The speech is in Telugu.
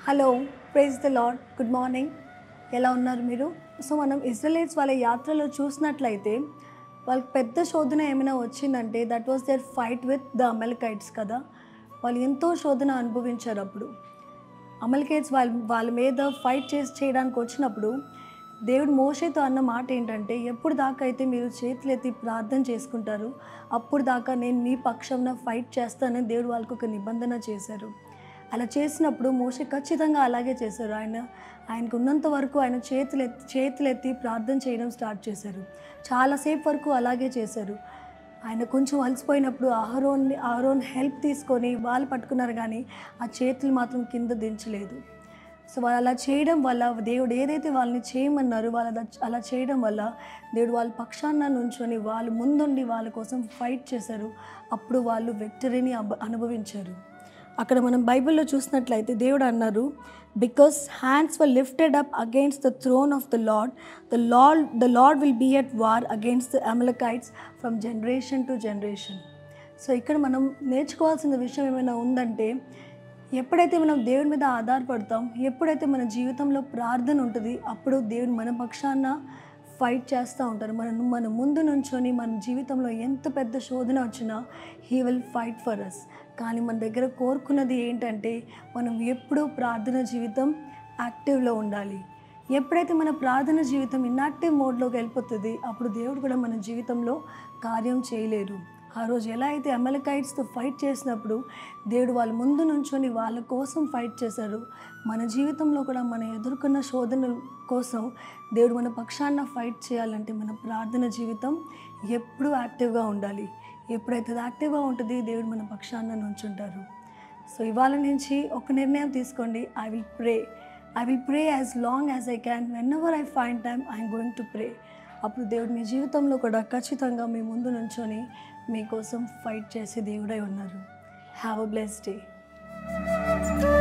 hello praise the Lord good morning ఎలా ఉన్నారు మీరు సో మనం ఇజ్రాయలైట్స్ వాళ్ళ యాత్రలో చూసినట్లయితే వాళ్ళకి పెద్ద శోధన ఏమైనా వచ్చిందంటే that was there fight with the Amalekites కదా వాళ్ళు ఎంతో శోధన అనుభవించారు అప్పుడు అమల్కేట్స్ వాళ్ళ వాళ్ళ మీద ఫైట్ చేసి చేయడానికి వచ్చినప్పుడు దేవుడు మోషేతో అన్న మాట ఏంటంటే ఎప్పుడు దాకా అయితే మీరు చేతులెత్తి ప్రార్థన చేసుకుంటారు అప్పుడు దాకా నేను మీ పక్షంన ఫైట్ చేస్తానని దేవుడు వాళ్ళకు ఒక నిబంధన చేశారు అలా చేసినప్పుడు మోషే ఖచ్చితంగా అలాగే చేశారు ఆయన ఆయనకు ఉన్నంత వరకు ఆయన చేతులెత్తి చేతులెత్తి ప్రార్థన చేయడం స్టార్ట్ చేశారు చాలాసేపు వరకు అలాగే చేశారు ఆయన కొంచెం అలసిపోయినప్పుడు అహరోన్ అహరోన్ హెల్ప్ తీసుకొని వాళ్ళు పట్టుకున్నారు కానీ ఆ చేతులు మాత్రం కింద దించలేదు సో వాళ్ళు అలా చేయడం వల్ల దేవుడు ఏదైతే వాళ్ళని చేయమన్నారో వాళ్ళు అలా అలా చేయడం వల్ల దేవుడు వాళ్ళ పక్షాన నుంచొని వాళ్ళు ముందుండి వాళ్ళ కోసం ఫైట్ చేశారు అప్పుడు వాళ్ళు విక్టరీని అబ- అనుభవించారు అక్కడ మనం బైబిల్లో చూసినట్లయితే దేవుడు అన్నారు because hands were lifted up against the throne of the Lord the Lord the Lord will be at war against the Amalekites from generation to generation so ఇక్కడ మనం నేర్చుకోవాల్సిన విషయం ఏమైనా ఉందంటే ఎప్పుడైతే మనం దేవుడి మీద ఆధారపడతాం ఎప్పుడైతే మన జీవితంలో ప్రార్థన ఉంటుంది అప్పుడు దేవుడు మన పక్షాన ఫైట్ చేస్తూ ఉంటారు మన మన ముందు నుంచొని మన జీవితంలో ఎంత పెద్ద శోధన వచ్చినా he will fight for us కానీ మన దగ్గర కోరుకున్నది ఏంటంటే మనం ఎప్పుడూ ప్రార్థన జీవితం యాక్టివ్లో ఉండాలి ఎప్పుడైతే మన ప్రార్థన జీవితం ఇన్యాక్టివ్ మోడ్లోకి వెళ్ళిపోతుంది అప్పుడు దేవుడు కూడా మన జీవితంలో కార్యం చేయలేరు ఆ రోజు ఎలా అయితే అమెలికైట్స్తో ఫైట్ చేసినప్పుడు దేవుడు వాళ్ళ ముందు నుంచొని వాళ్ళ కోసం ఫైట్ చేశారు మన జీవితంలో కూడా మనం ఎదుర్కొన్న శోధనల కోసం దేవుడు మన పక్షాన ఫైట్ చేయాలంటే మన ప్రార్థన జీవితం ఎప్పుడూ యాక్టివ్గా ఉండాలి ఎప్పుడైతే అది యాక్టివ్గా ఉంటుంది దేవుడు మన పక్షాన నుంచుంటారు సో ఇవాళ నుంచి ఒక నిర్ణయం తీసుకోండి I will pray I will pray as long as I can whenever I find time I'm going to pray అప్పుడు దేవుడు మీ జీవితంలో కూడా ఖచ్చితంగా మీ ముందు నుంచొని మీకోసం ఫైట్ చేసే దేవుడై ఉన్నారు హ్యావ్ అ బ్లెస్ డే